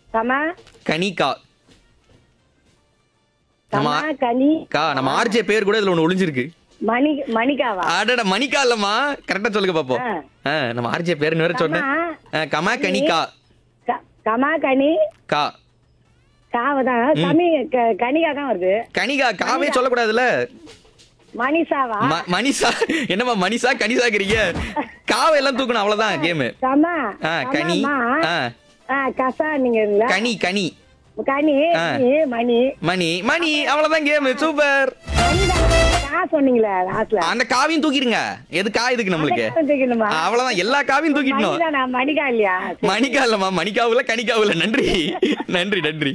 Comma Kanika நம்ம comma கனி கா நம்ம ஆர்ஜே பேர் கூட இதுல ஒண்ணு ஒளிஞ்சிருக்கு மணி மணிக்காவா அடட மணிக்கா இல்லம்மா கரெக்டா சொல்லுங்க பாப்போம் ஆ. ஆ, நம்ம ஆர்ஜே பேருன்னு வேற சொன்னேன் கமா. ஆ, கமா கனிகா க- கமா கனி கா காவதான் கமி க- கனிகா தான் வருது கனிகா காவே சொல்லக்கூடாதுல்ல மணிஷாவா ம- மணிஷா என்னம்மா மணிஷா கனிஷாக்கிறீங்க காவை எல்லாம் தூக்கணும் அவ்வளவுதான் கேமு கமா ஆ கனி கமாமா. ஆ ஆ, கசா நீங்க கனி கனி கனி ஆ. கனி, மணி மணி மணி அவ்வளவுதான் கேமு சூப்பர் மணிதான். கா சொன்னீங்களே லாஸ்ட்ல அந்த காவையும் தூக்கிடுங்க எது கா இதுக்கு நம்மளுக்கு தூக்கணுமா ஆ, அவ்வளவுதான் எல்லா காவையும் தூக்கிடணும் மணிதானா மணிக்கா இல்லையா மணிக்கா இல்லம்மா மணிக்காவுல கனிக்காவுல நன்றி நன்றி நன்றி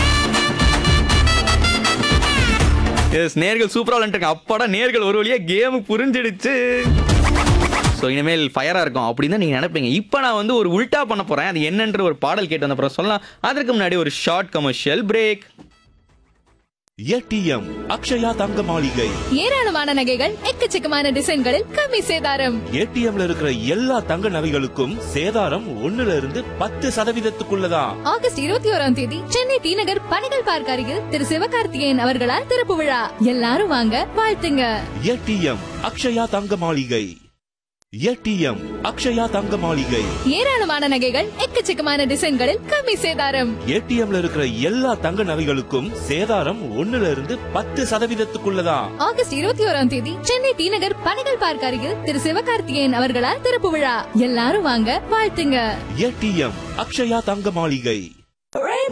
எஸ் நேர்கள் சூப்பரா விளையாண்டுருக்காங்க அப்பாடா நேர்கள் ஒரு வழியா கேம் புரிஞ்சிடுச்சு ஸோ இனிமேல் ஃபயரா இருக்கும் அப்படின்னு தான் நீங்க நினைப்பீங்க இப்போ நான் வந்து ஒரு உல்டா பண்ண போறேன் அது என்னன்ற ஒரு பாடல் கேட்டு வந்த அப்புறம் சொல்லலாம் அதற்கு முன்னாடி ஒரு short commercial break ATM Akshaya Thanga Maligai ஏராளமான நகைகள் எக்கச்சக்கமான டிசைன்களில் கம்மி சேதாரம் ஏடிஎம்ல இருக்கிற எல்லா தங்க நகைகளுக்கும் சேதாரம் ஒண்ணுல இருந்து பத்து சதவீதத்துக்குள்ளதான் ஆகஸ்ட் இருபத்தி ஓராம் தேதி சென்னை டி நகர் பணிகள் பார்க்க அருகில் திரு சிவகார்த்திகேயன் அவர்களால் திறப்பு விழா எல்லாரும் வாங்க வாழ்த்துங்க ஏடிஎம் அக்ஷயா தங்க மாளிகை ஏடிஎம் அக்ஷயா தங்க மாளிகை ஏராளமான நகைகள் எக்கச்சக்கமான டிசைன்களில் கம்மி சேதாரம் ஏடிஎம்ல இருக்கிற எல்லா தங்க நகைகளுக்கும் சேதாரம் ஒண்ணுல இருந்து பத்து சதவீதத்துக்குள்ளதான் ஆகஸ்ட் இருபத்தி ஓராம் தேதி சென்னை டி நகர் பணிகள் பார்க்க அருகில் திரு சிவகார்த்திகேயன் அவர்களால் திறப்பு விழா எல்லாரும் வாங்க வாழ்த்துங்க ஏடிஎம் அக்ஷயா தங்க மாளிகை